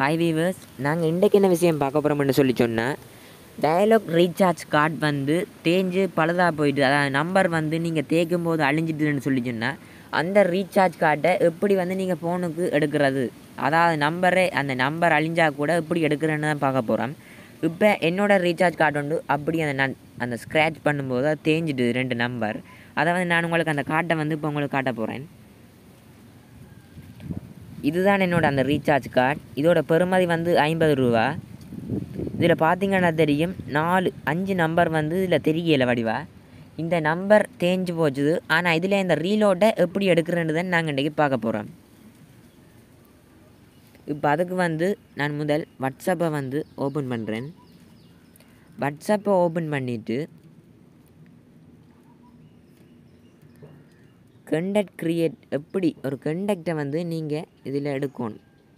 hi viewers நாங்கள் இன்றைக்கு என்ன விஷயம் பார்க்க போகிறோம்னு சொல்லி சொன்னால் டயலாக் ரீசார்ஜ் கார்டு வந்து தேஞ்சு பழுதாக போயிட்டு அதாவது நம்பர் வந்து நீங்கள் தேய்க்கும் போது அழிஞ்சிட்டுன்னு சொல்லி சொன்னால் அந்த ரீசார்ஜ் கார்டை எப்படி வந்து நீங்கள் ஃபோனுக்கு எடுக்கிறது அதாவது நம்பரே அந்த நம்பர் அழிஞ்சா கூட எப்படி எடுக்கிறேன்னு தான் பார்க்க போகிறோம் இப்போ என்னோட ரீசார்ஜ் கார்டு வந்து அப்படி அந்த நான் அந்த ஸ்க்ராட்ச் பண்ணும்போது அது தேஞ்சிட்டு ரெண்டு நம்பர் அதை வந்து நான் உங்களுக்கு அந்த கார்டை வந்து இப்போ உங்களுக்கு காட்ட போகிறேன் இதுதான் என்னோட அந்த ரீசார்ஜ் கார்டு இதோட பெறுமதி வந்து ஐம்பது ரூபா இதில் பார்த்தீங்கன்னா தெரியும் நாலு அஞ்சு நம்பர் வந்து இதில் தெரியல வடிவா இந்த நம்பர் தேஞ்சு போச்சுது ஆனால் இதில் இந்த ரீலோட்டை எப்படி எடுக்கிறேன்னு தான் நாங்கள் இன்றைக்கி பார்க்க போகிறோம் இப்போ அதுக்கு வந்து நான் முதல் வாட்ஸ்அப்பை வந்து ஓப்பன் பண்ணுறேன் வாட்ஸ்அப்பை ஓப்பன் பண்ணிவிட்டு கண்டக்ட் க்ரியேட் எப்படி ஒரு கண்டக்டை வந்து நீங்கள் இதில் எடுக்கணும்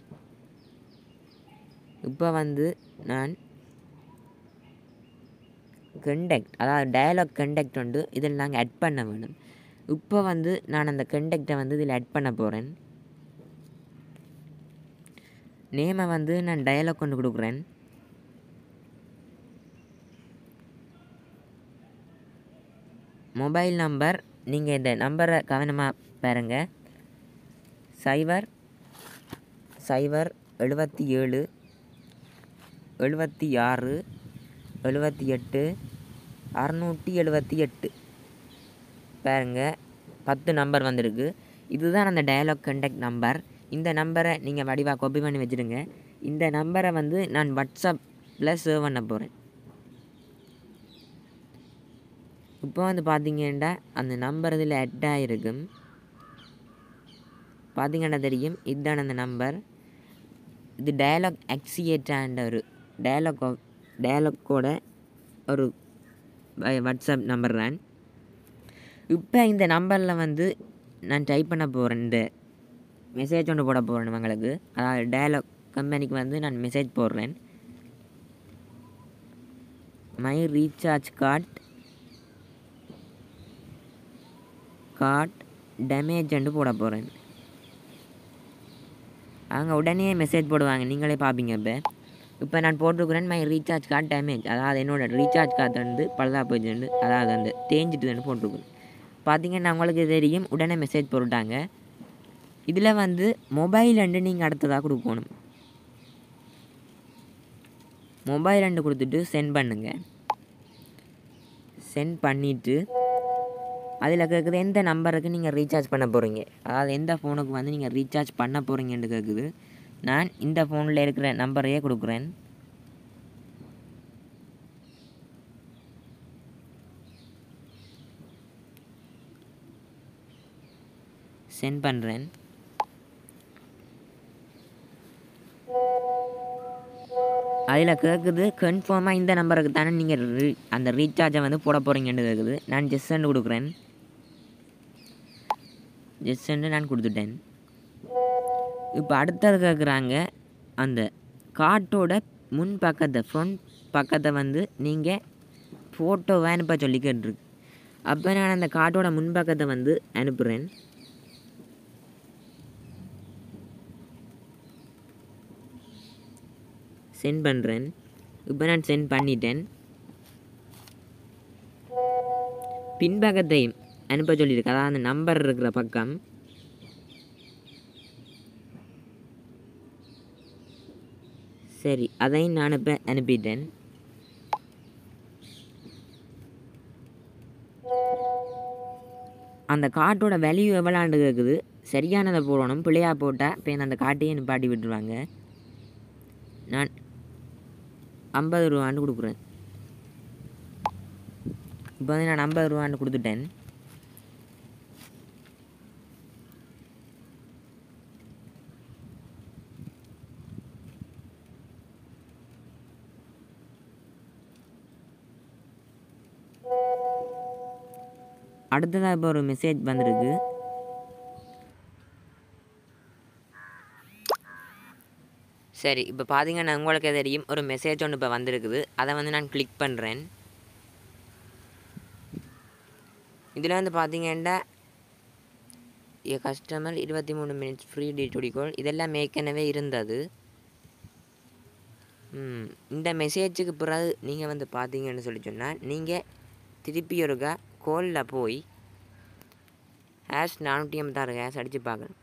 இப்போ வந்து நான் கண்டக்ட் அதாவது டயலாக் கண்டக்ட் வந்து இதில் நாங்கள் ஆட் பண்ண வேணும் இப்போ வந்து நான் அந்த கண்டக்டை வந்து இதில் ஆட் பண்ண போகிறேன் நேமை வந்து நான் டயலாக் கொண்டு கொடுக்குறேன் மொபைல் நம்பர் நீங்கள் இந்த நம்பரை கவனமாக பாருங்க சைபர் சைபர் எழுபத்தி ஏழு எழுபத்தி ஆறு எழுபத்தி எட்டு அறநூற்றி எழுபத்தி எட்டு பாருங்க பத்து நம்பர் வந்திருக்கு இதுதான் அந்த டயலாக் கண்டக்ட் நம்பர் இந்த நம்பரை நீங்கள் வடிவாக காப்பி பண்ணி வச்சுருங்க இந்த நம்பரை வந்து நான் வாட்ஸ்அப்பில் சேவ் பண்ண போகிறேன் இப்போ வந்து பார்த்தீங்கன்னா அந்த நம்பர் இதில் ஆட் ஆகிருக்கும் பார்த்தீங்கன்னா தெரியும் இதுதான் அந்த நம்பர் இது டயலாக் ஆக்சியேட்டான்ற ஒரு டயலாக் டயலாக்கோட ஒரு வாட்ஸ்அப் நம்பர் தான் இப்போ இந்த நம்பரில் வந்து நான் டைப் பண்ண போகிறேன் இந்த மெசேஜ் ஒன்று போட போகிறேன் உங்களுக்கு அதாவது டயலாக் கம்பெனிக்கு வந்து நான் மெசேஜ் போடுறேன் மை ரீசார்ஜ் கார்ட் கார்ட் டேமேஜ்ன்ட்டு போட போகிறேன் அவங்க உடனே மெசேஜ் போடுவாங்க நீங்களே பார்ப்பீங்க இப்போ இப்போ நான் போட்டிருக்கிறேன் மை ரீசார்ஜ் கார்டு டேமேஜ் அதாவது என்னோடய ரீசார்ஜ் கார்டு வந்து பழுதாக போயிடுச்சு அதாவது அந்த தேஞ்சிட்டுன்னு போட்டிருக்குறேன் பார்த்தீங்கன்னா உங்களுக்கு தெரியும் உடனே மெசேஜ் போட்டுட்டாங்க இதில் வந்து மொபைல் ரெண்டு நீங்கள் அடுத்ததாக கொடுக்கணும் மொபைல் ரெண்டு கொடுத்துட்டு சென்ட் பண்ணுங்கள் சென்ட் பண்ணிவிட்டு அதில் கேட்குது எந்த நம்பருக்கு நீங்கள் ரீசார்ஜ் பண்ண போகிறீங்க அதாவது எந்த ஃபோனுக்கு வந்து நீங்கள் ரீசார்ஜ் பண்ண போகிறீங்கன்னு கேட்குது நான் இந்த ஃபோனில் இருக்கிற நம்பரையே கொடுக்குறேன் சென்ட் பண்ணுறேன் அதில் கேட்குது கன்ஃபார்மாக இந்த நம்பருக்கு தானே நீங்கள் ரீ அந்த ரீசார்ஜை வந்து போட போகிறீங்கன்னு கேட்குது நான் ஜெஸ்ஸன்னு கொடுக்குறேன் ஜெஸ்ஸன்னு நான் கொடுத்துட்டேன் இப்போ அடுத்தது கேட்குறாங்க அந்த காட்டோட முன் பக்கத்தை ஃப்ரண்ட் பக்கத்தை வந்து நீங்கள் ஃபோட்டோவை அனுப்ப சொல்லி கேட்டுருக்கு அப்போ நான் அந்த காட்டோட முன்பக்கத்தை வந்து அனுப்புகிறேன் சென்ட் பண்ணுறேன் இப்போ நான் சென்ட் பண்ணிட்டேன் பின்பக்கத்தையும் அனுப்ப சொல்லியிருக்கு அதாவது அந்த நம்பர் இருக்கிற பக்கம் சரி அதையும் நான் இப்போ அனுப்பிட்டேன் அந்த காட்டோட வேல்யூ எவ்வளோண்டு கேட்குது சரியானதை போடணும் பிள்ளையாக போட்டால் இப்போ அந்த காட்டையே நிப்பாட்டி விட்டுருவாங்க நான் ஐம்பது ரூபான்னு கொடுக்குறேன் இப்போ வந்து நான் ஐம்பது ரூபான்னு கொடுத்துட்டேன் அடுத்ததாக இப்போ ஒரு மெசேஜ் வந்திருக்கு சரி இப்போ பார்த்தீங்கன்னா உங்களுக்கு தெரியும் ஒரு மெசேஜ் ஒன்று இப்போ வந்திருக்குது அதை வந்து நான் கிளிக் பண்ணுறேன் இதில் வந்து பார்த்தீங்கன்னா ஏ கஸ்டமர் இருபத்தி மூணு மினிட்ஸ் ஃப்ரீ டிடிடி கால் இதெல்லாம் ஏற்கனவே இருந்தது ம், இந்த மெசேஜுக்கு பிறகு நீங்கள் வந்து பார்த்தீங்கன்னு சொல்லி சொன்னால் நீங்கள் திருப்பி ஒருக்கா கோலில் போய் ஹேஷ் நானூற்றி ஐம்பத்தாறு ஹேஷ் அடித்து பார்க்கணும்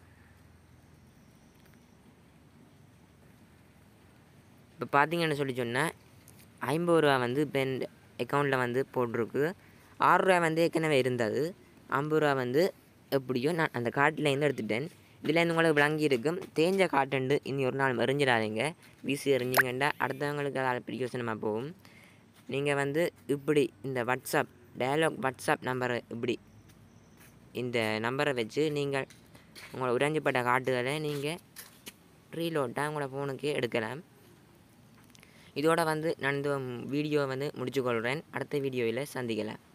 இப்போ பார்த்தீங்கன்னு சொல்லி சொன்னால் ஐம்பது ரூபா வந்து இப்போ இந்த அக்கௌண்ட்டில் வந்து போட்டிருக்கு ஆறு ரூபா வந்து ஏற்கனவே இருந்தது ஐம்பது ரூபா வந்து எப்படியோ நான் அந்த காட்டிலேருந்து எடுத்துட்டேன் இதுலேருந்து உங்களுக்கு விளங்கி இருக்கும் தேஞ்ச காட்டுண்டு இனி ஒரு நாள் எறிஞ்சிடாதீங்க வீசி எறிஞ்சிங்கண்டா அடுத்தவங்களுக்கு அதால் பிரயோசனமாக போகும் நீங்கள் வந்து இப்படி இந்த வாட்ஸ்அப் டயலாக் வாட்ஸ்அப் நம்பரை இப்படி இந்த நம்பரை வச்சு நீங்கள் உங்களை உறைஞ்சப்பட்ட காட்டுகளை நீங்கள் ரீலோட்டாக உங்களோட ஃபோனுக்கு எடுக்கலாம் இதோட வந்து நான் இந்த வீடியோவை வந்து முடிச்சுக்கொள்கிறேன் அடுத்த வீடியோவில் சந்திக்கலாம்